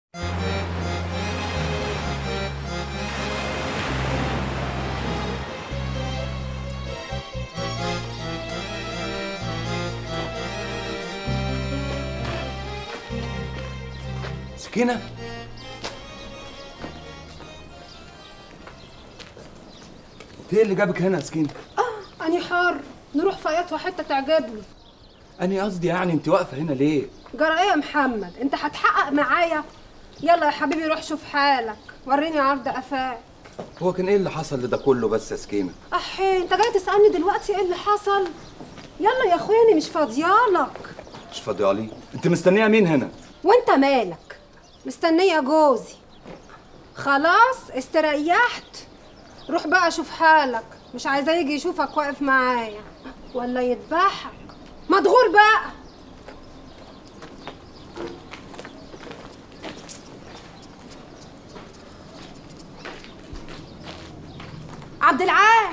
سكينة انت ايه اللي جابك هنا يا سكينة؟ اه أني حار نروح فياض حتة تعجبني أنا قصدي يعني انت واقفة هنا ليه؟ جرى ايه يا محمد انت هتحقق معايا يلا يا حبيبي روح شوف حالك وريني عرض قفاك هو كان ايه اللي حصل لده كله بس يا سكينة؟ احي انت جاي تسالني دلوقتي ايه اللي حصل يلا يا اخويا أنا مش فاضيالك مش فاضيالي؟ انت مستنية مين هنا؟ وانت مالك مستنيه جوزي خلاص استريحت روح بقى شوف حالك مش عايزاه يجي يشوفك واقف معايا ولا يذبحك مدغور بقى عبد العال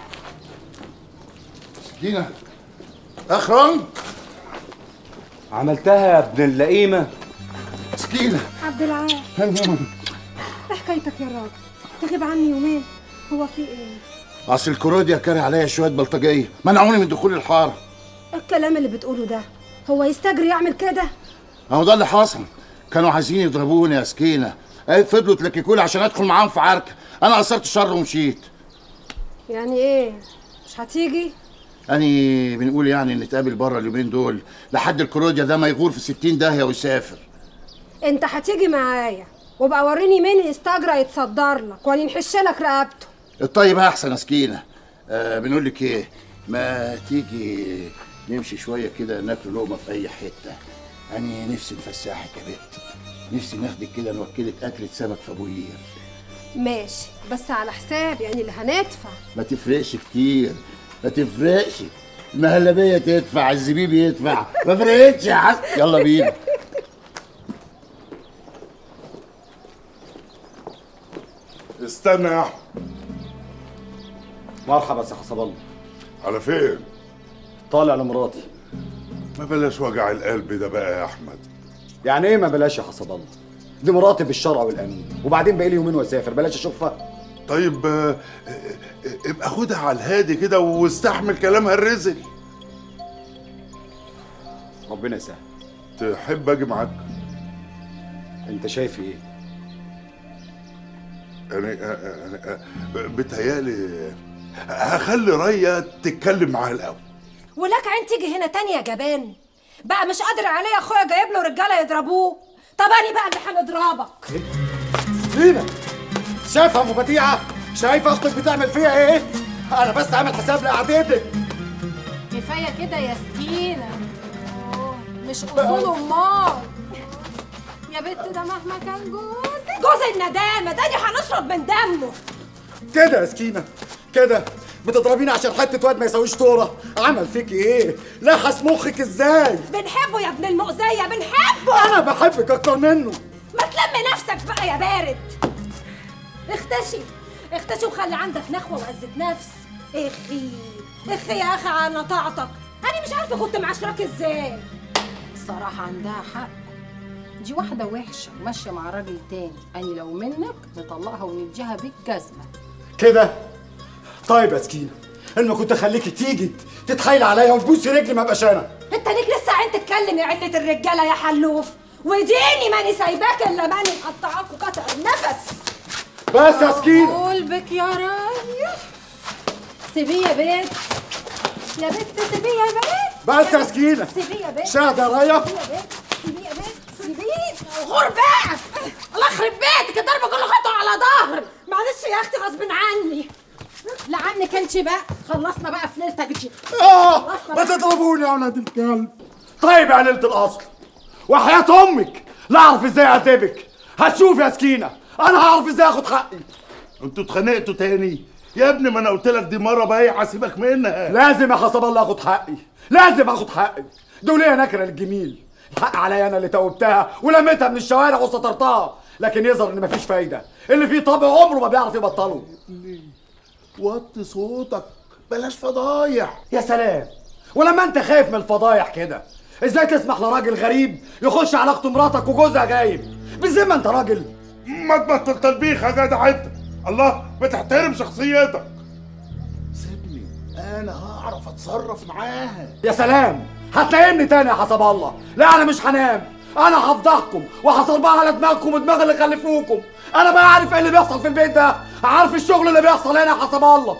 سكينة أخرج عملتها يا ابن اللئيمة سكينة عبد العال ايه حكايتك يا راجل تغيب عني يومين هو في ايه أصل الكروديا كاره عليا شوية بلطجية منعوني من دخول الحارة الكلام اللي بتقوله ده هو يستجري يعمل كده أهو ده اللي حصل كانوا عايزين يضربوني يا سكينة أي فضلوا تلككولي عشان أدخل معاهم في عركة أنا قصرت الشر ومشيت يعني ايه مش هتيجي أني بنقول يعني نتقابل بره اليومين دول لحد الكروديا ده ما يغور في ستين داهية ويسافر انت هتيجي معايا وبقى وريني مين يستجرى يتصدر لك ولا نحش لك رقبته الطيب أحسن يا سكينة آه بنقول لك إيه ما تيجي نمشي شوية كده ناكل لقمة في أي حتة أنا نفسي نفسحك يا بت نفسي ناخدك كده نوكلك أكلة سمك في أبو قير ماشي بس على حساب يعني اللي هندفع ما تفرقش كتير ما تفرقش المهلبية تدفع الزبيب يدفع ما فرقتش يا حسن يلا بينا استنى يا احمد مرحبا يا حسب الله على فين طالع لمراتي ما بلاش وجع القلب ده بقى يا احمد يعني ايه ما بلاش يا حسب الله دي مراتي بالشرع والقانون وبعدين بقالي يومين واسافر بلاش اشوفها طيب آه، آه، آه، ابقى خدها على الهادي كده واستحمل كلامها الرزل ربنا يسهل تحب اجي معاك انت شايف ايه يعني آه، آه، آه، آه، بتهيالي هخلي ريا تتكلم معاها الاول ولك عين تيجي هنا تاني يا جبان بقى مش قادر عليه يا اخويا جايب له رجاله يضربوه طب انا بقى اللي هنضربك سكينة شايفة ام بديعة شايفة اختك بتعمل فيها ايه انا بس عامل حساب لقعدتك كفايه كده يا سكينه مش اصول امال يا بنت ده مهما كان جوزي جوز الندامه ده اللي هنشرب من دمه كده يا سكينة كده بتضربيني عشان حتة واد ما يساويش طورة عمل فيكي ايه لحس مخك ازاي بنحبه يا ابن المؤذيه بنحبه انا بحبك اكتر منه ما تلم نفسك بقى يا بارد اختشي اختشي وخلي عندك نخوة وعزة نفس اخي اخي يا اخي على طاعتك انا مش عارفة كنت معاشراك ازاي الصراحة عندها حق دي واحدة وحشة وماشية مع راجل تاني أنا لو منك نطلقها ونديها بالجزمة كده طيب يا سكينة ان ما كنت اخليكي تيجي تتحايل عليا وتبوسي رجلي ما ابقاش انا انت ليك لسه عين تتكلم يا علة الرجالة يا حلوف وديني ماني سايباك الا ماني مقطعاك وقطع النفس بس يا سكينة قلبك يا ريح سيبيه يا بنت يا بنت سيبيه يا بنت بس يا سكينة سيبيه يا بنت شاهد يا ريا سيبيه يا بنت سيبيه يا بنت سيبيه غور بقى الله يخرب بيتك الضرب كله خطوه على ظهر معلش يا اختي غصب عني لا عنك انت بقى خلصنا بقى في ليلتك دي اه ما تضربوني يا ولاد الكلب طيب يا ليلة الاصل وحياة امك لا اعرف ازاي اعاتبك هتشوف يا سكينة انا هعرف ازاي اخد حقي انتوا اتخانقتوا تاني يا ابني ما انا قلت لك دي مره بايعه سيبك منها لازم يا حسب الله اخد حقي لازم اخد حقي دول ايه نكره للجميل الحق عليا انا اللي توبتها ولميتها من الشوارع وسترتها لكن يظهر ان مفيش فايده اللي فيه طبع عمره ما بيعرف يبطله وطي صوتك بلاش فضايح يا سلام ولما انت خايف من الفضايح كده ازاي تسمح لراجل غريب يخش على اخت مراتك وجوزها جايب بالذمه انت راجل ما تبطل تلبيخ يا جدع انت الله ما تحترم شخصيتك سيبني انا هعرف اتصرف معاها يا سلام هتنامني تاني يا حسب الله لا انا مش هنام انا هفضحكم وهطربها على دماغكم ودماغ اللي خلفوكم انا بقى عارف ايه اللي بيحصل في البيت ده عارف الشغل اللي بيحصل هنا يا حسب الله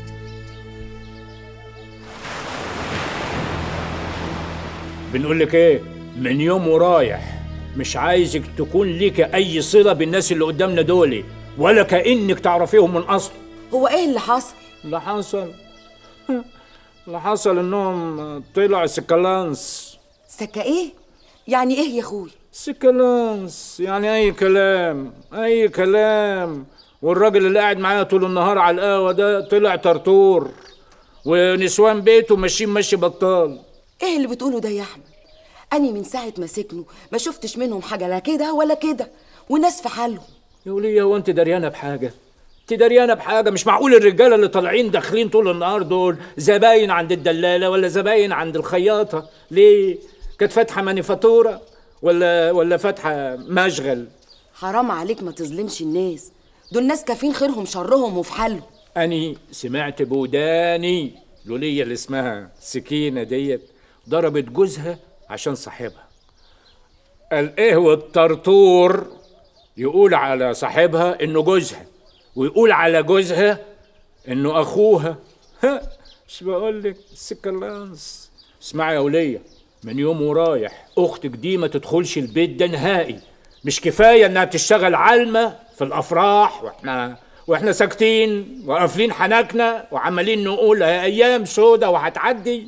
بنقول لك ايه من يوم ورايح مش عايزك تكون ليك اي صله بالناس اللي قدامنا دول ولا كانك تعرفيهم من اصل هو ايه اللي حصل اللي حصل اللي حصل انهم طلع سكالانس سكة ايه يعني ايه يا اخوي سكالانس يعني اي كلام اي كلام والراجل اللي قاعد معايا طول النهار على القهوه ده طلع طرطور ونسوان بيته ماشيين ماشي بطال ايه اللي بتقوله ده يا احمد اني من ساعه ما سكنوا ما شفتش منهم حاجه لا كده ولا كده وناس في حالهم يا وليه هو انت دريانه بحاجه انت دريانه بحاجه مش معقول الرجاله اللي طالعين داخلين طول النهار دول زباين عند الدلاله ولا زباين عند الخياطه ليه كانت فاتحه مانيفاتوره ولا ولا فاتحه مشغل حرام عليك ما تظلمش الناس دول ناس كافين خيرهم شرهم وفي حالهم اني سمعت بوداني لولية اللي اسمها سكينه ديت ضربت جوزها عشان صاحبها قال ايه والطرطور يقول على صاحبها انه جوزها ويقول على جوزها انه اخوها ها مش بقول لك سكالانس اسمعي يا وليه من يوم ورايح اختك دي ما تدخلش البيت ده نهائي مش كفايه انها بتشتغل علمه في الافراح واحنا واحنا ساكتين وقافلين حنكنا وعمالين نقول هي ايام سودة وهتعدي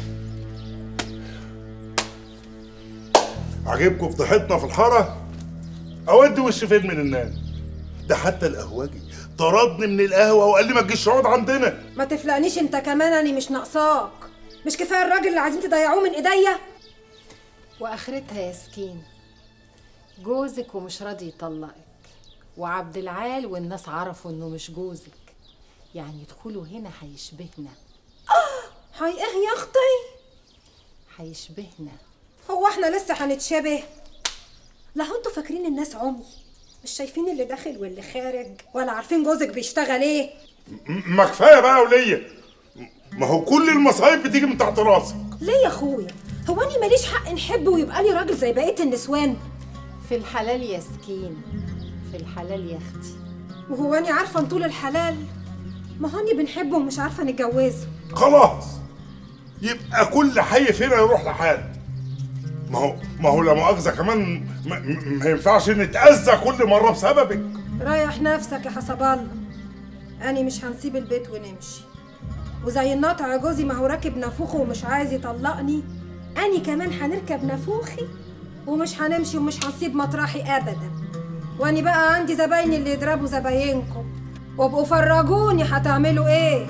عجبكم فضحتنا في الحاره اودي وش فين من الناس ده حتى القهوجي طردني من القهوه وقال لي ما تجيش تقعد عندنا ما تفلقنيش انت كمان اني مش ناقصاك مش كفايه الراجل اللي عايزين تضيعوه من ايديا واخرتها يا سكين جوزك ومش راضي يطلقك وعبد العال والناس عرفوا انه مش جوزك يعني دخوله هنا هيشبهنا هاي ايه يا اختي هيشبهنا هو احنا لسه هنتشابه لا هو انتوا فاكرين الناس عمي مش شايفين اللي داخل واللي خارج ولا عارفين جوزك بيشتغل ايه م- ما كفايه بقى يا وليه ما هو كل المصايب بتيجي من تحت راسك ليه يا اخويا هو اني ماليش حق نحب ويبقى لي راجل زي بقيه النسوان في الحلال يا سكين في الحلال يا اختي وهو اني عارفه نطول الحلال ما هاني بنحبه ومش عارفه نتجوزه خلاص يبقى كل حي فينا يروح لحاله ما هو ما هو لا مؤاخذه كمان ما, ما ينفعش نتاذى كل مره بسببك ريح نفسك يا حسب الله اني مش هنسيب البيت ونمشي وزي الناطع جوزي ما هو راكب نافوخه ومش عايز يطلقني اني كمان هنركب نافوخي ومش هنمشي ومش هنسيب مطرحي ابدا واني بقى عندي زبايني اللي يضربوا زباينكم وابقوا فرجوني هتعملوا ايه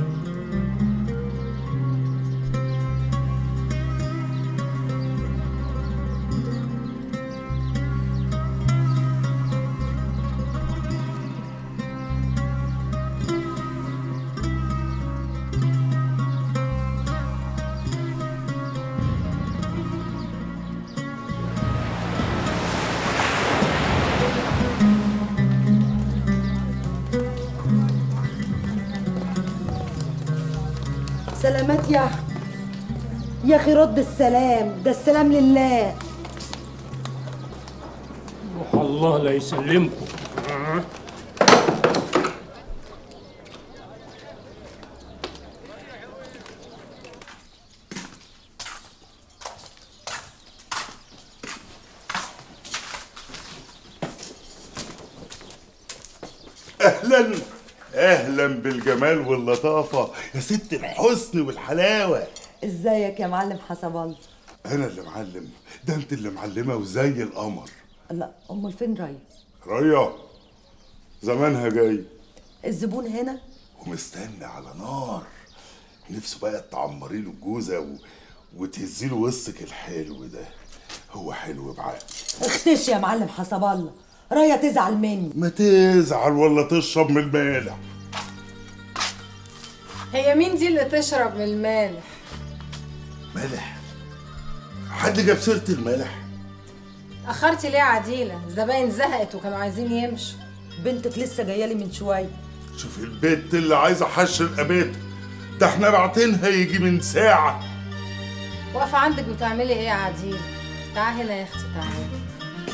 سلامات يا أحمد. يا اخي رد السلام ده السلام لله الله لا يسلمكم اهلا اهلا بالجمال واللطافه يا ست الحسن والحلاوه ازيك يا معلم حسب الله انا اللي معلم ده انت اللي معلمه وزي القمر لا امال فين راي ريا زمانها جاي الزبون هنا ومستني على نار نفسه بقى تعمري له الجوزه و... وتهزي له وسطك الحلو ده هو حلو بعقل اختش يا معلم حسب الله رايا تزعل مني ما تزعل ولا تشرب من المالح هي مين دي اللي تشرب من المالح مالح حد جاب سيره المالح اخرتي ليه يا عديله الزباين زهقت وكانوا عايزين يمشوا بنتك لسه جايه لي من شويه شوف البيت اللي عايزه حش رقبتها ده احنا باعتينها يجي من ساعه واقفه عندك بتعملي ايه يا عديله تعالي هنا يا اختي تعالي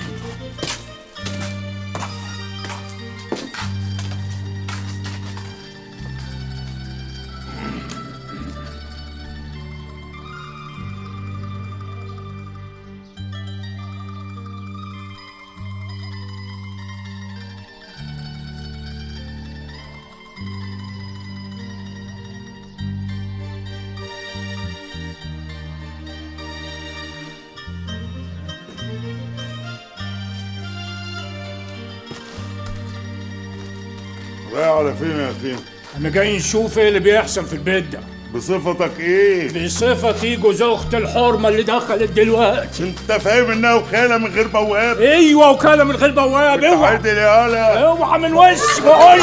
رايح على فين يا اخي انا جاي نشوف ايه اللي بيحصل في البيت ده بصفتك ايه بصفتي جوز اخت الحرمه اللي دخلت دلوقتي انت فاهم انها وكاله من غير بواب ايوه وكاله من غير بواب اوعى عادل يا هلا اوعى من وش بقول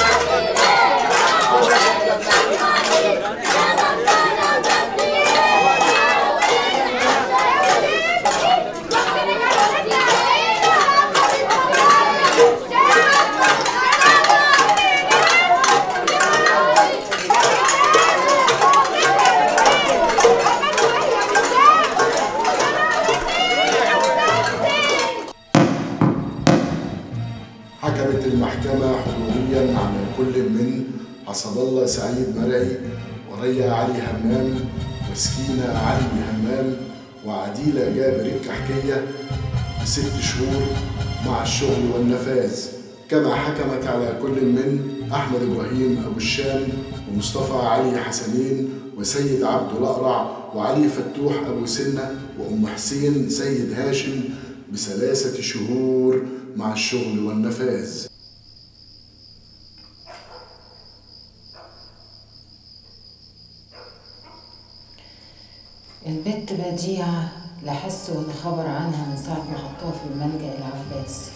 حكمت المحكمة حضوريا على كل من عصب الله سعيد مرعي وريا علي همام وسكينة علي همام وعديلة جابر الكحكية بست شهور مع الشغل والنفاذ كما حكمت على كل من أحمد إبراهيم أبو الشام ومصطفى علي حسنين وسيد عبد الأقرع وعلي فتوح أبو سنة وأم حسين سيد هاشم بثلاثة شهور مع الشغل والنفاذ البت بديعة لا حس ولا خبر عنها من ساعة ما حطوها في الملجأ العباسي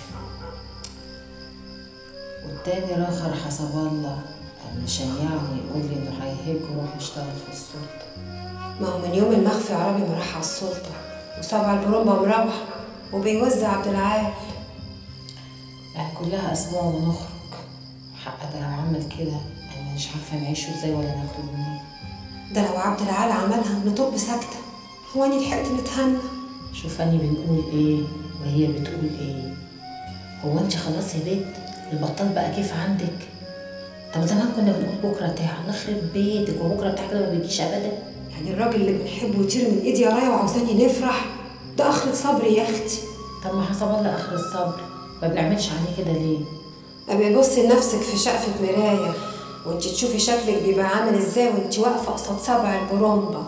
والتاني راخر حسب الله قام مشيعني يقول لي انه هيهج ويروح يشتغل في السلطة ما هو من يوم المخفي عربي ما راح على السلطة وسبع البرومبا مروح وبيوزع عبد العال يعني كلها أسبوع ونخرج حق ده لو عمل كده أنا مش عارفة نعيشه ازاي ولا ناكله منين ده لو عبد العال عملها نطب ساكتة هو أنا لحقت نتهنى شوف أني بنقول إيه وهي بتقول إيه هو أنت خلاص يا بيت البطال بقى كيف عندك طب زمان كنا بنقول بكرة تاع نخرب بيتك وبكرة بتاع كده ما بيجيش أبدا يعني الراجل اللي بنحبه يطير من ايدي يا رايا وعاوزاني نفرح ده اخرة صبري يا اختي طب ما حسب الله آخر الصبر ما بنعملش عليه كده ليه ابقي بصي لنفسك في شقفة مراية وانت تشوفي شكلك بيبقى عامل ازاي وانت واقفة قصاد سبع البرومبا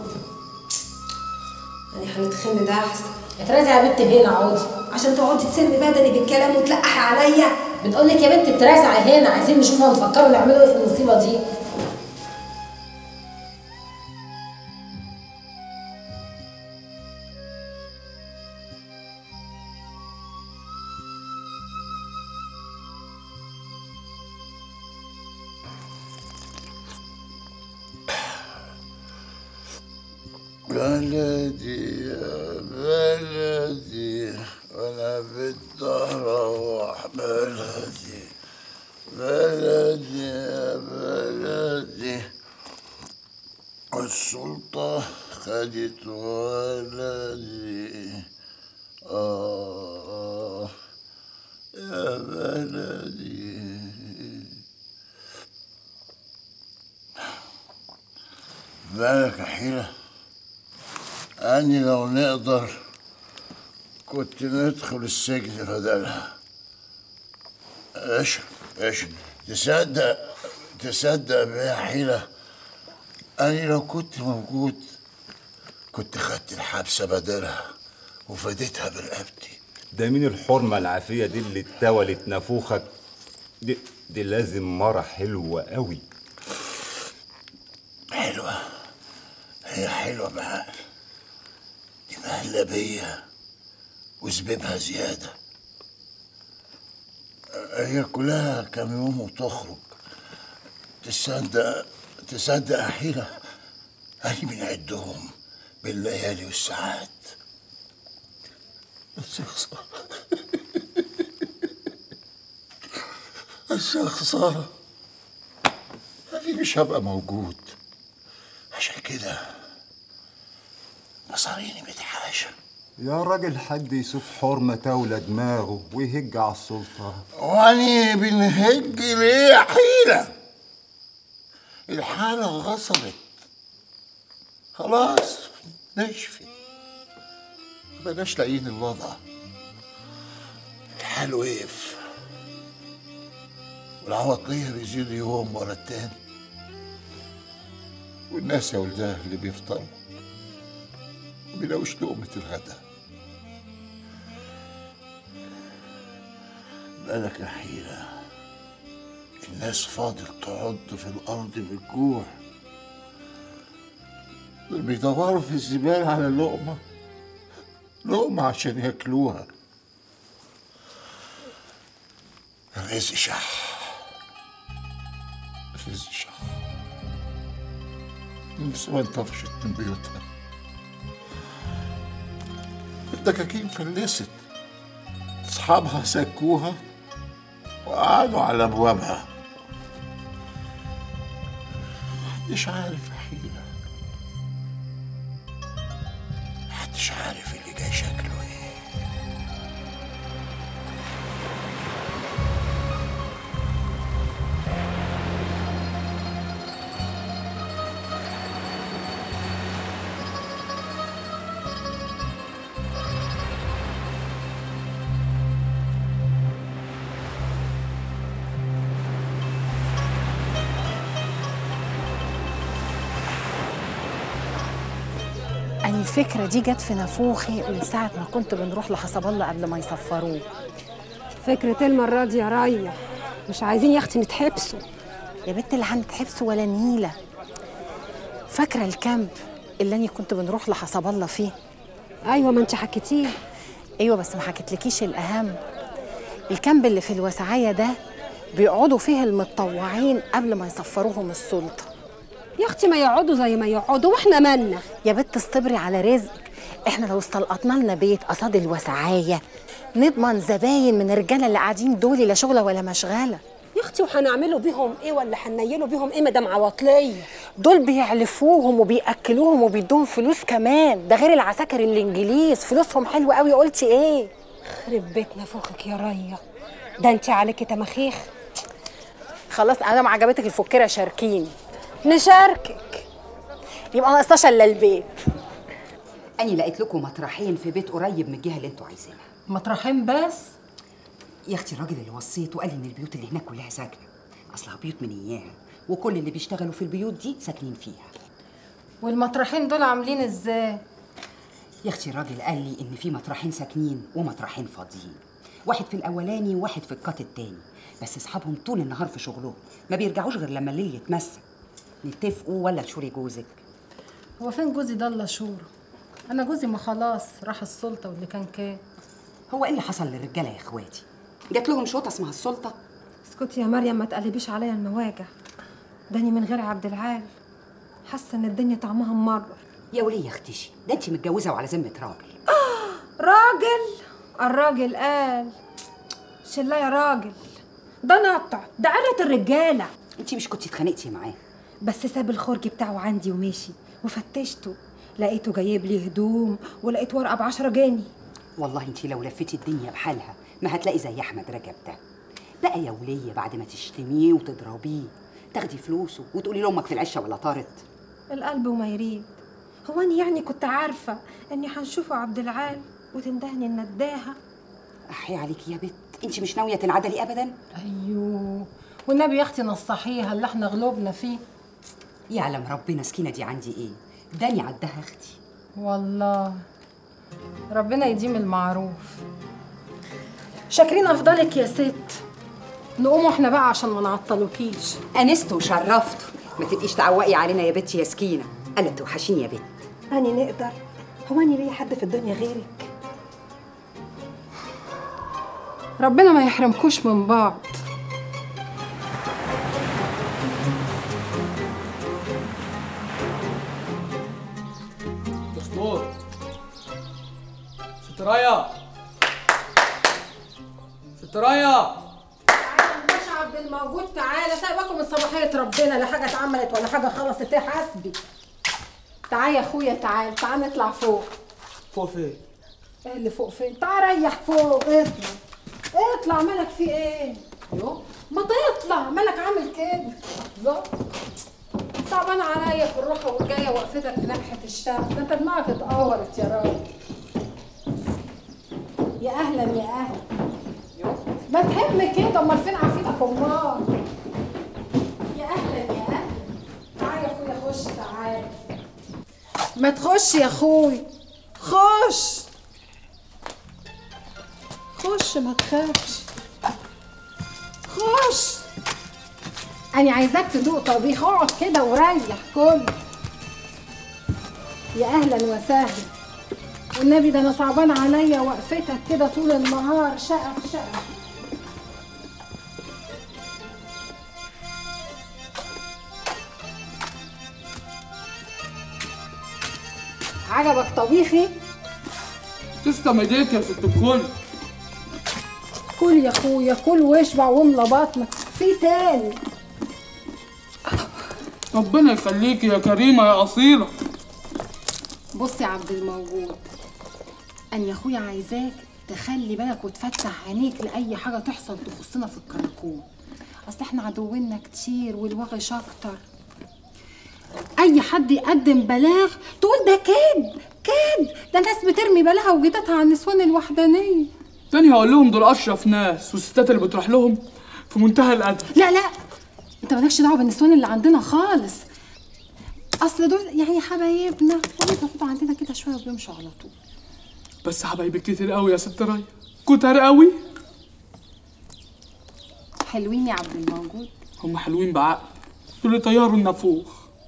يعني هنتخم ده احسن اترازي يا بنت هنا عودي عشان تقعدي تسمي بدني بالكلام وتلقحي عليا بنقول لك يا بنت اترازعي هنا عايزين نشوف هنفكروا نعملوا ايه في المصيبة دي بلدي يا بلدي وانا بدي اروح بلدي بلدي يا بلدي السلطة خدت ولدي آه يا بلدي بالك يا حيلة أني لو نقدر كنت ندخل السجن بدلها ايش ايش تصدق تصدق بيا حيلة أني لو كنت موجود كنت خدت الحبسة بدلها وفديتها برقبتي ده مين الحرمة العافية دي اللي اتولت نافوخك دي, دي لازم مرة حلوة قوي حلوة هي حلوة بعقل دي مهلبية وزبيبها زيادة هي كلها كام يوم وتخرج تصدق تصدق يا حيلة أنا بنعدهم بالليالي والساعات بس يا خسارة بس يا خسارة أنا مش هبقى موجود عشان كده مصاريني بتحاشى يا راجل حد يسوق حرمة تولى دماغه ويهج على السلطان واني بنهج ليه يا حيلة الحالة غصبت خلاص نشفت بلاش لاقيين الوضع الحال وقف والعواطلية بيزيد يوم ورا التاني والناس يا ولدها اللي بيفطروا وبيلاقوش لقمة الغدا بالك يا حيلة الناس فاضل تعض في الأرض بالجوع دول بيدوروا في الزبالة على لقمة لقمة عشان ياكلوها الرزق شح الرزق شح النسوان طفشت من بيوتها الدكاكين فلست أصحابها سكوها وقعدوا على أبوابها محدش عارف يا حيلة محدش عارف اللي جاي شكله ايه أنا الفكرة دي جت في نافوخي من ساعة ما كنت بنروح لحسب الله قبل ما يصفروه فكرة إيه المرة دي يا ريا مش عايزين يا أختي نتحبسوا يا بنت اللي هنتحبس ولا نيلة فاكرة الكامب اللي أنا كنت بنروح لحسب الله فيه أيوة ما أنت حكيتيه أيوة بس ما حكيتلكيش الأهم الكامب اللي في الوسعية ده بيقعدوا فيه المتطوعين قبل ما يصفروهم السلطة يا أختي ما يقعدوا زي ما يقعدوا وإحنا مالنا يا بنت اصطبري على رزقك احنا لو استلقطنا لنا بيت قصاد الوسعاية نضمن زباين من الرجالة اللي قاعدين دول لا شغلة ولا مشغلة يا أختي وهنعملوا بيهم إيه ولا هنيلوا بيهم إيه مدام عواطلية دول بيعلفوهم وبيأكلوهم وبيدوهم فلوس كمان ده غير العساكر الإنجليز فلوسهم حلوة قوي قلتي إيه خرب بيت نافوخك يا ريا ده أنت عليكي تماخيخ خلاص أنا ما عجبتك الفكرة شاركيني نشاركك يبقى ما ناقصناش إلا البيت أنا لقيت لكم مطرحين في بيت قريب من الجهة اللي انتوا عايزينها مطرحين بس يا اختي الراجل اللي وصيته قال لي ان البيوت اللي هناك كلها ساكنه اصلها بيوت من اياها وكل اللي بيشتغلوا في البيوت دي ساكنين فيها والمطرحين دول عاملين ازاي يا اختي الراجل قال لي ان في مطرحين ساكنين ومطرحين فاضيين واحد في الاولاني وواحد في القط التاني بس اصحابهم طول النهار في شغلهم ما بيرجعوش غير لما الليل يتمسك نتفقوا ولا تشوري جوزك هو فين جوزي ده الا شهور انا جوزي ما خلاص راح السلطه واللي كان كان هو ايه اللي حصل للرجاله يا اخواتي جات لهم شوطه اسمها السلطه اسكتي يا مريم ما تقلبيش عليا المواجع داني من غير عبد العال حاسه ان الدنيا طعمها ممرر يا وليه يا اختشي ده انت متجوزه وعلى ذمه راجل راجل الراجل قال شلا يا راجل ده نطع ده عرة الرجالة انت مش كنتي اتخانقتي معاه بس ساب الخرج بتاعه عندي ومشي وفتشته لقيته جايب لي هدوم ولقيت ورقة بعشرة جنيه والله انت لو لفيتي الدنيا بحالها ما هتلاقي زي احمد رجب ده بقى يا وليه بعد ما تشتميه وتضربيه تاخدي فلوسه وتقولي لامك في العشه ولا طارت القلب وما يريد هو أنا يعني كنت عارفة إني هنشوفه عبد العال وتندهني النداهة احي عليكي يا بت انت مش ناويه تنعدلي ابدا ايوه والنبي يا اختي نصحيها اللي احنا غلوبنا فيه يعلم ربنا سكينه دي عندي ايه داني عدها اختي والله ربنا يديم المعروف شاكرين افضلك يا ست نقوم احنا بقى عشان ما نعطلوكيش انست وشرفت ما تبقيش تعوقي علينا يا بت يا سكينه انا توحشيني يا بت أني نقدر هو أني ليا حد في الدنيا غيرك ربنا ما يحرمكوش من بعض دستور ست رايا استرايا مش عبد الموجود تعالى سايبكم من صباحية ربنا لا حاجة اتعملت ولا حاجة خلصت ايه حسبي تعال يا اخويا تعال تعال نطلع فوق فوق فين ايه اللي فوق فين تعال ريح فوق اطلع اطلع مالك في ايه يو ما تطلع مالك عامل كده الله صعبان عليا في الروحة والجاية وقفتك في ناحية الشمس ده انت دماغك اتقورت يا راجل يا اهلا يا اهلا يو ما تهم كده امال فين عفيتك امال يا اهلا يا اهلا تعال يا اخويا خش تعال ما تخش يا اخوي خش خش ما تخافش خش انا عايزاك تدوق طبيخ اقعد كده وريح كل يا اهلا وسهلا والنبي ده انا صعبان عليا وقفتك كده طول النهار شقف شقف عجبك طبيخي تسلم ايديك يا ست الكل كل يا اخويا كل واشبع واملى بطنك في تاني ربنا يخليكي يا كريمه يا اصيله بص يا عبد الموجود انا يا اخويا عايزاك تخلي بالك وتفتح عينيك لاي حاجه تحصل تخصنا في الكراكون اصل احنا عدونا كتير والوغش اكتر اي حد يقدم بلاغ تقول ده كذب كذب ده ناس بترمي بلاغها وجدتها على النسوان الوحدانيه تاني هقول لهم دول اشرف ناس والستات اللي بتروح لهم في منتهى الادب لا لا انت مالكش دعوه بالنسوان اللي عندنا خالص اصل دول يعني حبايبنا وبيقعدوا عندنا كده شويه وبيمشوا على طول بس حبايبك كتير قوي يا ست رايا كتر قوي حلوين يا عبد الموجود هم حلوين بعقل دول طياروا النافوخ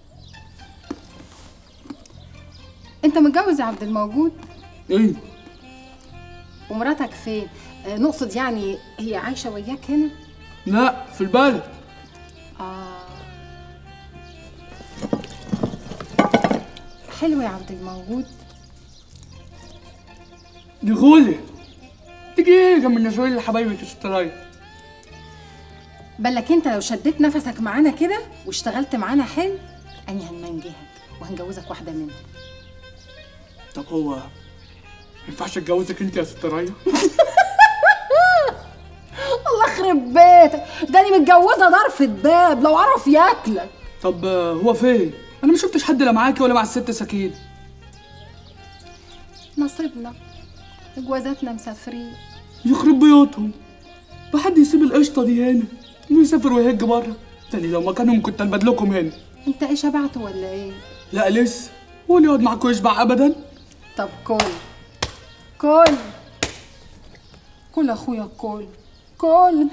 انت متجوز يا عبد الموجود ايه ومراتك فين آه، نقصد يعني هي عايشه وياك هنا لا في البلد اه حلو يا عبد الموجود دي غولة تيجي ايه جنب النسوان اللي حبايبك يا ست رايا بالك انت لو شديت نفسك معانا كده واشتغلت معانا حلو اني هنمنجهك وهنجوزك واحده منهم طب هو ما ينفعش اتجوزك انت يا ست رايا الله يخرب بيتك ده انا متجوزه ضرفة باب لو عرف ياكلك طب آه، هو فين انا ما شفتش حد لا معاكي ولا مع الست سكين نصيبنا جوازاتنا مسافرين يخرب بيوتهم بحد يسيب القشطه دي هنا ويسافر ويهج بره تاني لو مكانهم كنت البدلكم هنا انت ايه شبعت ولا ايه لا لسه هو اللي يقعد معاكوا يشبع ابدا طب كل كل كل اخويا كل كل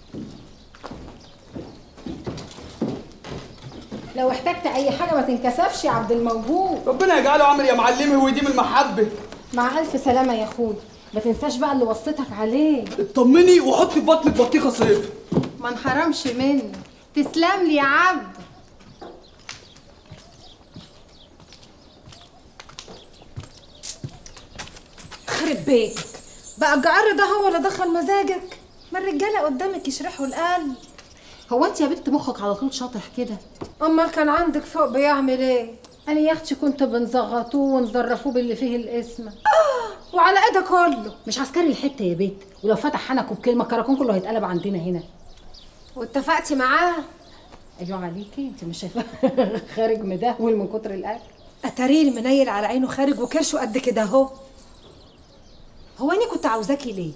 لو احتجت اي حاجه ما تنكسفش يا عبد الموجود ربنا يجعله عامل يا معلمي ويديم المحبه مع الف سلامه يا اخويا ما تنساش بقى اللي وصيتك عليه اطمني وحطي في بطنك بطيخه صيف ما انحرمش مني تسلم لي يا عبد خرب بيتك بقى الجعر ده هو اللي دخل مزاجك ما الرجاله قدامك يشرحوا القلب هو انت يا بنت مخك على طول شاطح كده امال كان عندك فوق بيعمل ايه انا يا اختي كنت بنزغطوه ونظرفوه باللي فيه الاسم وعلى ايه ده كله مش عسكري الحته يا بنت ولو فتح حنكه بكلمه الكراكون كله هيتقلب عندنا هنا واتفقتي معاه ايوه عليكي انت مش شايفاه خارج مدهول من كتر الاكل اتاريه المنيل على عينه خارج وكرشه قد كده اهو هو اني كنت عاوزاكي ليه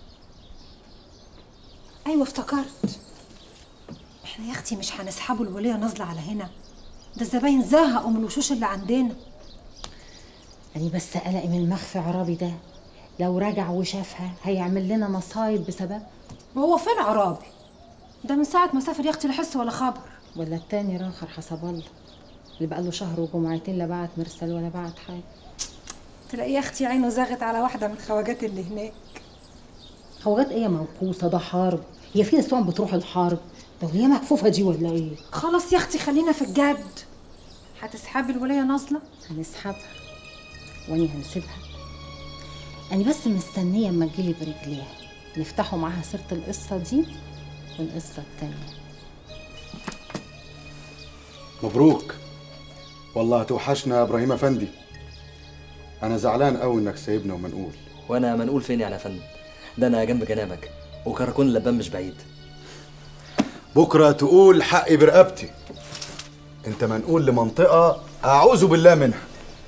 ايوه افتكرت احنا يا اختي مش هنسحبوا الوليه نازله على هنا ده الزباين زهقوا من الوشوش اللي عندنا أنا بس قلقي من المخفي عرابي ده لو رجع وشافها هيعمل لنا مصايب بسبب وهو فين عرابي ده من ساعه ما سافر يا اختي لا حس ولا خبر ولا التاني راخر حسب الله اللي بقاله شهر وجمعتين لا بعت مرسل ولا بعت حاجه تلاقي يا اختي عينه زاغت على واحده من الخواجات اللي هناك خوجات ايه يا موقوسه ده حرب هي في نسوان بتروح الحرب ده وهي مكفوفه دي ولا ايه خلاص يا اختي خلينا في الجد هتسحبي الوليه نازله هنسحبها واني هنسيبها انا بس مستنيه اما تجيلي برجليها يفتحوا معاها سيرة القصة دي والقصة التانية مبروك والله هتوحشنا يا ابراهيم افندي انا زعلان قوي انك سايبنا ومنقول وانا منقول فين يعني يا فندم ده انا جنب جنابك وكراكون اللبان مش بعيد بكره تقول حقي برقبتي انت منقول لمنطقه اعوذ بالله منها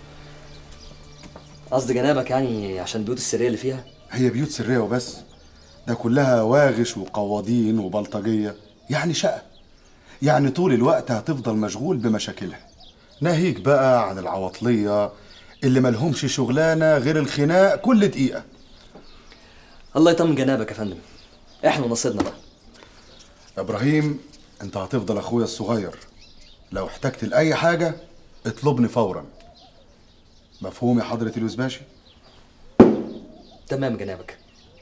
قصدي جنابك يعني عشان البيوت السريه اللي فيها هي بيوت سريه وبس ده كلها واغش وقواضين وبلطجيه يعني شقه يعني طول الوقت هتفضل مشغول بمشاكلها ناهيك بقى عن العواطليه اللي ملهمش شغلانه غير الخناق كل دقيقه الله يطمن جنابك يا فندم احنا نصيبنا بقى ابراهيم انت هتفضل اخويا الصغير لو احتجت لاي حاجه اطلبني فورا مفهوم يا حضره الوزباشي تمام جنابك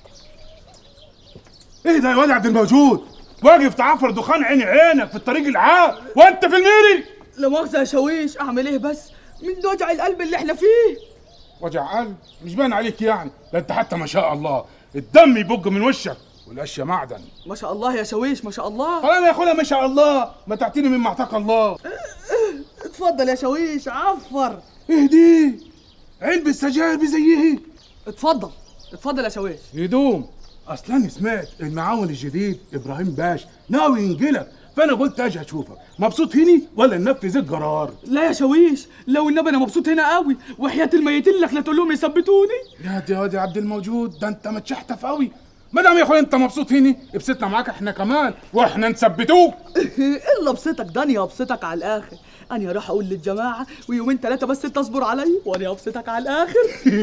ايه ده يا واد عبد الموجود واقف تعفر دخان عيني عينك في الطريق العام وانت في الميري لا مؤاخذة يا شاويش اعمل ايه بس من وجع القلب اللي احنا فيه وجع قلب مش باين عليك يعني ده انت حتى ما شاء الله الدم يبج من وشك والاشياء معدن ما شاء الله يا شاويش ما شاء الله خلاص يا اخويا ما شاء الله ما تعطيني مما اعطاك الله اتفضل يا شاويش عفر ايه دي علبة سجاير بزيه اتفضل اتفضل يا شاويش يدوم اصلا انا سمعت المعاون الجديد ابراهيم باش ناوي ينقلك فانا قلت اجي اشوفك مبسوط هني ولا ننفذ القرار لا يا شاويش لو النبي انا مبسوط هنا قوي وحياة الميتين لك لا تقول لهم يثبتوني يا دي يا دي عبد الموجود ده انت متشحتف قوي ما دام يا اخويا انت مبسوط هني ابسطنا معاك احنا كمان واحنا نثبتوك الا بسطك داني ابسطك على الاخر انا راح اقول للجماعه ويومين ثلاثه بس تصبر علي وانا ابسطك على الاخر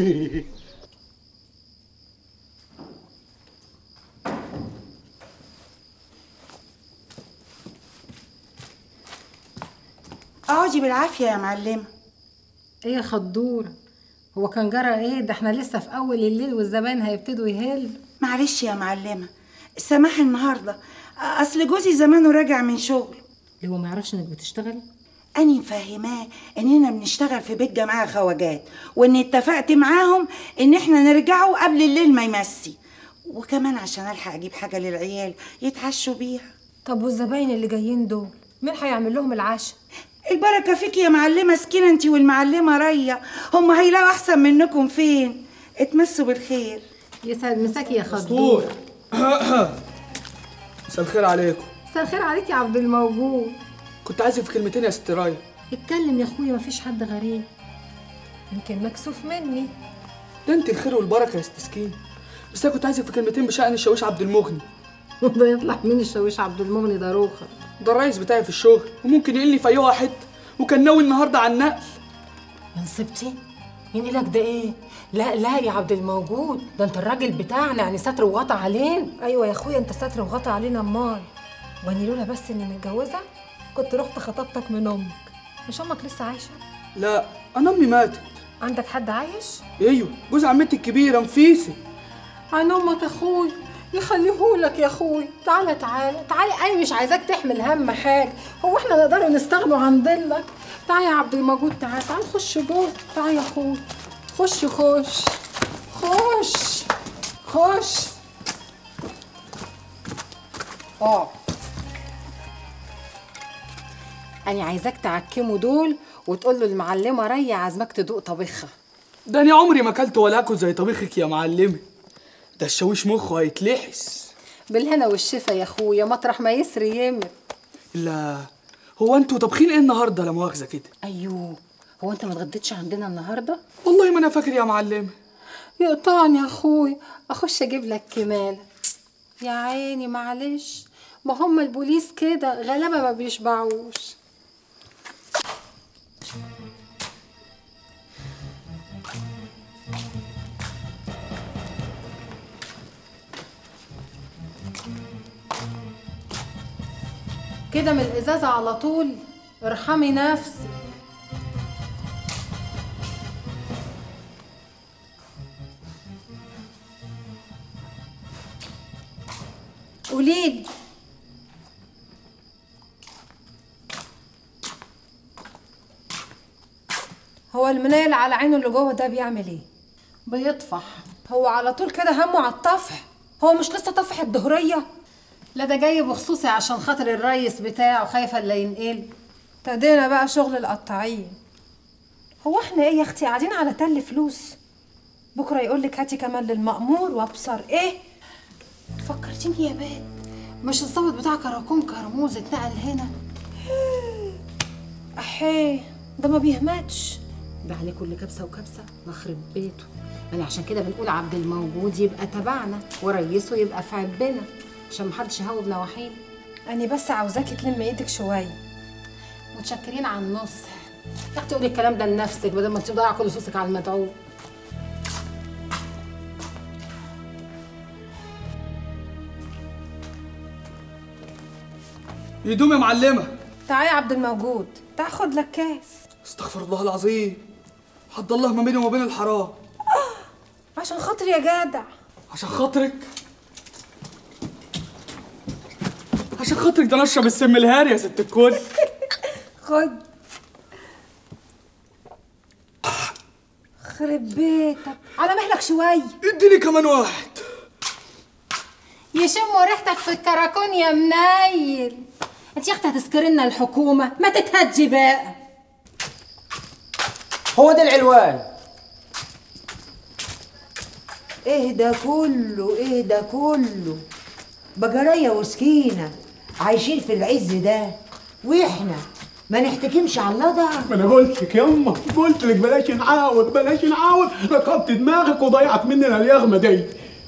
اقعدي بالعافيه يا معلمه ايه يا خضورة هو كان جرى ايه ده احنا لسه في اول الليل والزمان هيبتدوا يهلوا معلش يا معلمه السماح النهارده اصل جوزي زمانه راجع من شغل اللي هو ما يعرفش انك بتشتغلي اني مفهماه اننا بنشتغل في بيت جماعه خواجات وان اتفقت معاهم ان احنا نرجعوا قبل الليل ما يمسي وكمان عشان الحق اجيب حاجه للعيال يتعشوا بيها طب والزباين اللي جايين دول مين هيعمل لهم العشاء البركه فيك يا معلمه سكينه انت والمعلمه ريا هم هيلاقوا احسن منكم فين اتمسوا بالخير يسعد مساكي يا خضور مساء الخير عليكم مساء الخير عليك يا عبد الموجود كنت عايزك في كلمتين يا ست رايا اتكلم يا اخويا مفيش حد غريب يمكن مكسوف مني ده انت الخير والبركه يا ست سكين بس انا كنت عايزك في كلمتين بشأن الشاويش عبد المغني ده يطلع مين الشاويش عبد المغني ده روخه ده الرئيس بتاعي في الشغل وممكن ينقل لي في اي حته وكان ناوي النهارده على النقل يا نصيبتي ينقلك ده ايه لا لا يا عبد الموجود ده انت الراجل بتاعنا يعني ستر وغطى علينا ايوه يا اخويا انت ستر وغطى علينا امال واني لولا بس اني متجوزه كنت رحت خطبتك من امك مش امك لسه عايشه لا انا امي ماتت عندك حد عايش ايوه جوز عمتي الكبيره نفيسه عن امك اخوي يخليهولك يا اخوي تعالى تعالى تعالى انا مش عايزاك تحمل هم حاجه هو احنا نقدر نستغنوا عن ضلك تعالى يا عبد الموجود تعالى تعالى خش جوه تعالى يا اخوي خش خش خش خش اه انا عايزاك تعكمه دول وتقول له المعلمه ريا عازمك تدوق طبيخها ده انا عمري ما اكلت ولا اكل زي طبيخك يا معلمه ده الشاويش مخه هيتلحس بالهنا والشفا يا اخويا مطرح ما يسري يمر لا هو انتوا طابخين ايه النهارده لا مؤاخذه كده ايوه هو انت ما اتغديتش عندنا النهارده والله ما انا فاكر يا معلمه يقطعني يا اخويا اخش اجيب لك كماله يا عيني معلش ما هم البوليس كده غلابه ما بيشبعوش كده من الازازه على طول ارحمي نفسك قوليلي هو المنيل على عينه اللي جوه ده بيعمل ايه بيطفح هو على طول كده همه على الطفح هو مش لسه طفح الظهريه لا ده جاي بخصوصي عشان خاطر الريس بتاعه خايفه اللي ينقل ابتدينا بقى شغل القطاعين هو احنا ايه يا اختي قاعدين على تل فلوس بكره يقول لك هاتي كمان للمأمور وابصر ايه فكرتيني يا بنت مش الظابط بتاع كراكون كرموز اتنقل هنا احيه ده ما بيهمتش ده عليه كل كبسه وكبسه مخرب بيته يعني عشان كده بنقول عبد الموجود يبقى تبعنا وريسه يبقى في عبنا عشان محدش يهوب نواحينا انا بس عاوزاكي تلمي ايدك شويه متشكرين على النص يا اختي قولي الكلام ده لنفسك بدل ما تضيع كل فلوسك على المدعو يدوم يا معلمه تعالى يا عبد الموجود تاخد لك كاس استغفر الله العظيم حد الله ما بيني وما بين الحرام عشان خاطري يا جدع عشان خاطرك عشان خاطرك ده نشرب السم الهاري يا ست الكل خد خرب بيتك على مهلك شويه اديني كمان واحد يشموا ريحتك في الكراكون يا منيل انت يا اختي هتسكري لنا الحكومه ما تتهجي بقى هو ده العلوان ايه ده كله ايه ده كله بجرية وسكينة عايشين في العز ده واحنا ما نحتكمش على اللضع ما انا قلت لك يما قلت لك بلاش نعاود بلاش نعاود ركبت دماغك وضيعت مننا اليغمه دي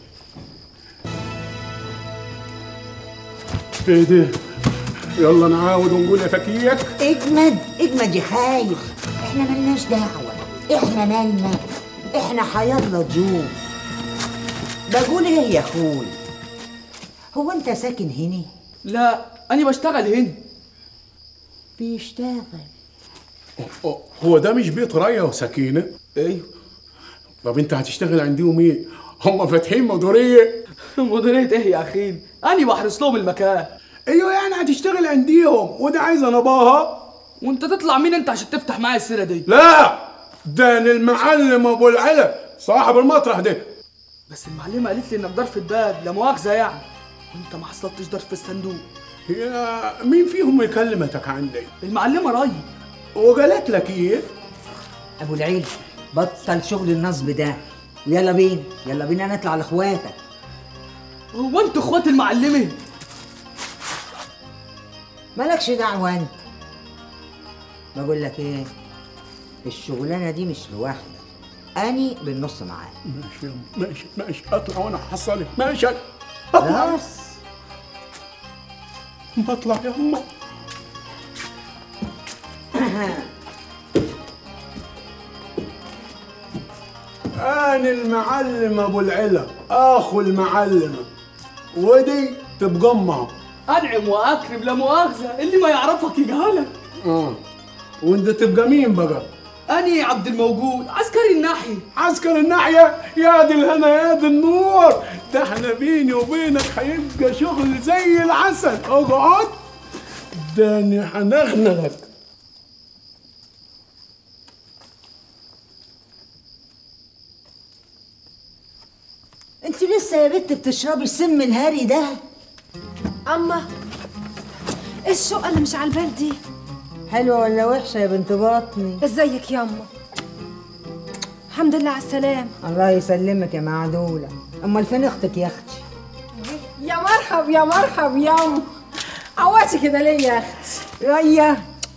ايه ده يلا نعاود ونقول يا فكيك اجمد اجمد يا خايف احنا ملناش دعوة احنا مالنا احنا حياضنا ضيوف بقول ايه يا اخوي هو انت ساكن هنا لا انا بشتغل هنا بيشتغل هو ده مش بيت ريا وسكينه ايوه طب انت هتشتغل عندهم ايه هم فاتحين مديريه مديريه ايه يا اخي انا بحرس لهم المكان ايوه يعني هتشتغل عنديهم وده عايزه نباها وانت تطلع مين انت عشان تفتح معايا السيره دي لا ده أنا المعلم ابو العلا صاحب المطرح ده بس المعلمه قالت لي انك ضرب الباب لا مؤاخذه يعني وانت ما حصلتش ضرب في الصندوق يا مين فيهم يكلمتك عندي المعلمه ري وقالت لك ايه ابو العيد بطل شغل النصب ده ويلا بينا يلا بينا نطلع لاخواتك هو انتوا اخوات المعلمه مالكش دعوة انت بقول لك ايه الشغلانة دي مش لوحدك اني بالنص معاك ماشي يما، ماشي ماشي اطلع وانا هحصلك ماشي اطلع بس بطلع يما انا المعلم ابو العلا اخو المعلمه ودي تبقى امها انعم واكرم لا مؤاخذه اللي ما يعرفك يجهلك اه وانت تبقى مين بقى اني عبد الموجود عسكري الناحيه عسكر الناحية يا دي الهنا يا دي النور ده احنا بيني وبينك هيبقى شغل زي العسل اقعد ده انا هنغنغك انت لسه يا بنت بتشربي السم الهري ده اما ايه الشقه اللي مش على البال دي حلوة ولا وحشة يا بنت بطني ازيك ياما الحمد لله على السلامه الله يسلمك يا معدولة امال فين اختك يا اختي يا مرحب يا مرحب ياما عواتي كده ليه يا اختي ريا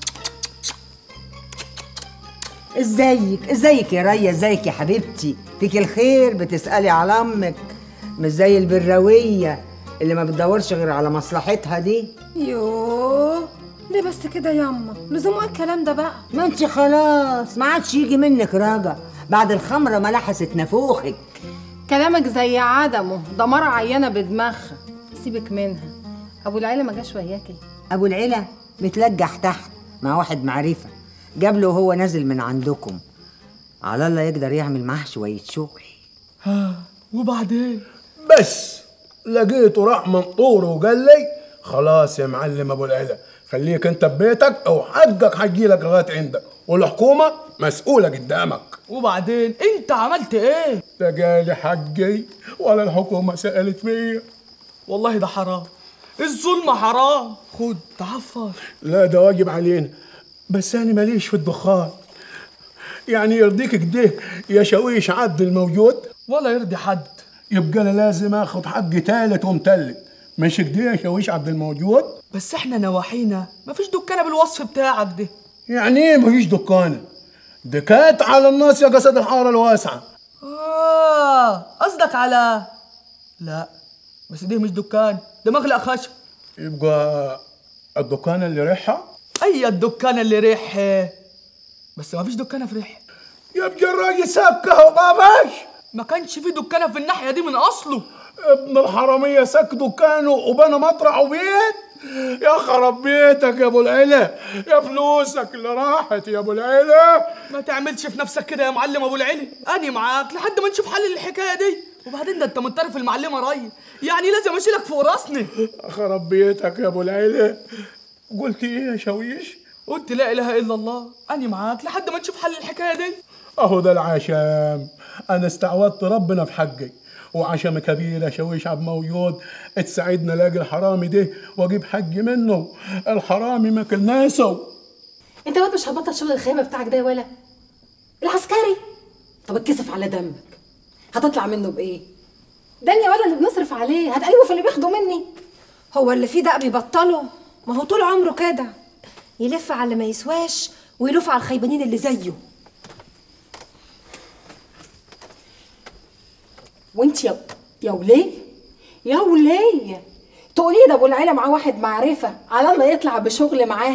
ازيك ازيك يا ريا ازيك يا حبيبتي فيك الخير بتسألي على امك مش زي البراوية اللي ما بتدورش غير على مصلحتها دي يوه ليه بس كده ياما لزوم ايه الكلام ده بقى ما انت خلاص ما عادش يجي منك رجا بعد الخمرة ما لحست نافوخك كلامك زي عدمه ده مرة عيانة بدماغها سيبك منها ابو العيلة ما جاش وياكي ابو العلا متلجح تحت مع واحد معرفة جاب له وهو نازل من عندكم على الله يقدر يعمل معاه شوية شغل ها وبعدين بس لقيته راح من طوره وقال لي خلاص يا معلم ابو العلا خليك انت ببيتك او حقك هيجي لك لغايه عندك والحكومه مسؤوله قدامك وبعدين انت عملت ايه لا جالي حقي ولا الحكومه سالت فيا والله ده حرام الظلم حرام خد تعفر لا ده واجب علينا بس انا ماليش في الدخان يعني يرضيك كده يا شويش عبد الموجود ولا يرضي حد يبقى انا لازم اخد حقي تالت ومتلت مش كده يا شويش عبد الموجود بس احنا نواحينا مفيش دكانه بالوصف بتاعك ده يعني ايه مفيش دكانه دكات على الناس يا قصد الحاره الواسعه اه قصدك على لا بس دي مش دكان ده مغلق خشب يبقى الدكانه اللي ريحها اي الدكان اللي ريح بس ما فيش دكانه في ريح يبقى الراجل سكه وما ما كانش في دكانه في الناحيه دي من اصله ابن الحراميه سك دكانه وبنى مطرح وبيت يا خرب بيتك يا ابو العلا يا فلوسك اللي راحت يا ابو العلا ما تعملش في نفسك كده يا معلم ابو العلي اني معاك لحد ما نشوف حل للحكايه دي وبعدين ده انت من طرف المعلمه ري يعني لازم اشيلك فوق راسني خرب بيتك يا ابو العلا قلت ايه يا شويش قلت لا اله الا الله اني معاك لحد ما نشوف حل الحكايه دي اهو ده العشام انا استعوضت ربنا في حقي وعشم كبير يا شويش عبد موجود تساعدنا الاقي الحرامي ده واجيب حقي منه الحرامي ماكل ناسه انت واد مش هتبطل شغل الخيمه بتاعك ده يا ولا العسكري طب اتكسف على دمك هتطلع منه بايه ده يا ولا اللي بنصرف عليه هتقلبه في اللي بياخده مني هو اللي فيه ده بيبطله ما هو طول عمره كده يلف على اللي ما يسواش ويلف على الخيبانين اللي زيه وانت يا يا وليه يا وليه تقولي ده ابو العيله معاه واحد معرفه على الله يطلع بشغل معاه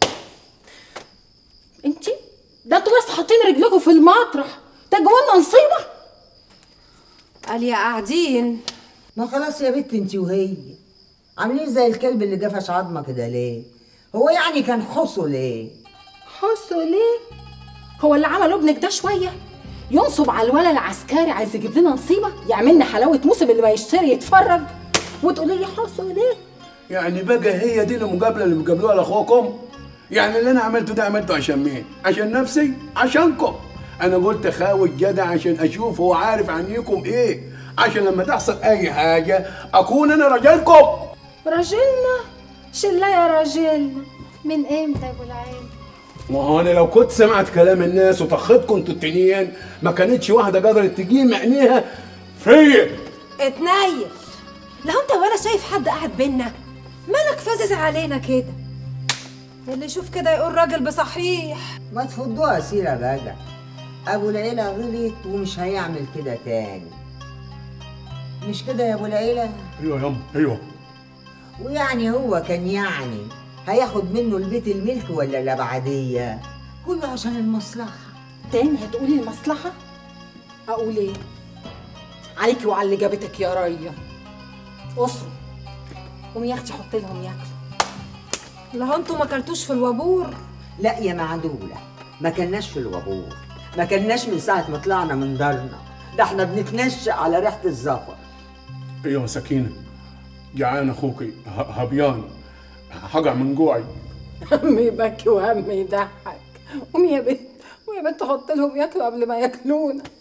انت ده انتوا بس حاطين رجلكم في المطرح ده جوانا نصيبه قال يا قاعدين ما خلاص يا بنت انت وهي عاملين زي الكلب اللي جفش عظمه كده ليه هو يعني كان حصه ليه حسوا ليه هو اللي عمله ابنك ده شويه ينصب على الولد العسكري عايز يجيب لنا نصيبه يعملنا حلاوه موسم اللي ما يشتري يتفرج وتقولي لي حصوا ليه يعني بقى هي دي المقابله اللي بتقابلوها لاخوكم يعني اللي انا عملته ده عملته عشان مين عشان نفسي عشانكم انا قلت اخاوي الجدع عشان اشوف هو عارف عنيكم ايه عشان لما تحصل اي حاجه اكون انا رجالكم راجلنا شلا يا راجلنا من امتى يا ابو العين ما هو انا لو كنت سمعت كلام الناس وطخيتكم انتوا التانيين ما كانتش واحده قدرت تجيب عينيها فيا اتنيل لو انت ولا شايف حد قاعد بينا مالك فازز علينا كده اللي يشوف كده يقول راجل بصحيح ما تفضوها سيرة بقى أبو العيلة غلط ومش هيعمل كده تاني مش كده يا أبو العيلة؟ ايوه يا ايوه ويعني هو كان يعني هياخد منه البيت الملك ولا لا بعدية؟ كله عشان المصلحة تاني هتقولي المصلحه اقول ايه عليكي وعلى اللي جابتك يا ريا اسروا قومي يا اختي حطي لهم ياكلوا لو انتوا ما اكلتوش في الوابور لا يا معدولة ما كناش في الوابور ما كناش من ساعة ما طلعنا من دارنا ده احنا بنتنشأ على ريحة الزفر ايوه سكينه جعان اخوكي ه- هبيان هقع من جوعي هم يبكي وهم يضحك قومي يا بنت قومي يا بنت حط لهم ياكلوا قبل ما ياكلونا